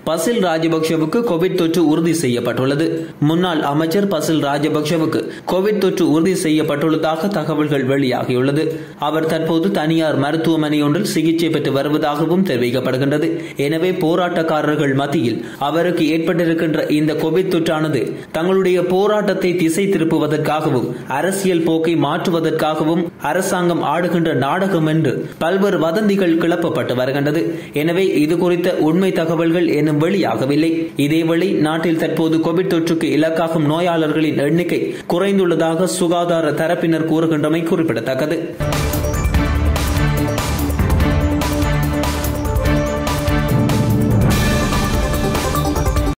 Basil ராஜபக்சவுக்கு Covid தொற்று உறுதி செய்யப்பட்டுள்ளது முன்னாள் அமைச்சர் பசில் ராஜபக்சவுக்கு கோவிட் தொற்று உறுதி செய்யப்பட்டுள்ளதாக தகவல்கள் வெளியாகியுள்ளது அவர் தற்போது தனியார் மருத்துவமனை ஒன்றில் சிகிச்சை பெற்று வருவதாகவும் தெரிவிக்கப்படுகின்றது எனவே போராட்டக்காரர்கள் மத்தியில் அவருக்கு ஏற்பட்டிருக்கின்ற இந்த கோவிட் தொற்றானது தங்களுடைய போராட்டத்தை திசை திருப்புவதற்காகவும் அரசியல் போக்கை மாற்றுவதற்காகவும் அரசாங்கம் ஆடுகின்ற நாடகம் என்று பல்வேறு வதந்திகள் கிளப்பப்பட்டு வருகின்றது எனவே இது குறித்த உண்மை தகவல்கள் இன்னும் வெளியாகவில்லை இதேவேளை நாட்டில் தற்போது கோவிட் தொற்றுக்கு இலக்காகும் நோயாளர்களின் எண்ணிக்கை குறைந்துள்ளதாக சுகாதார தரப்பினர் கூறுகின்றமை குறிப்பிடத்தக்கது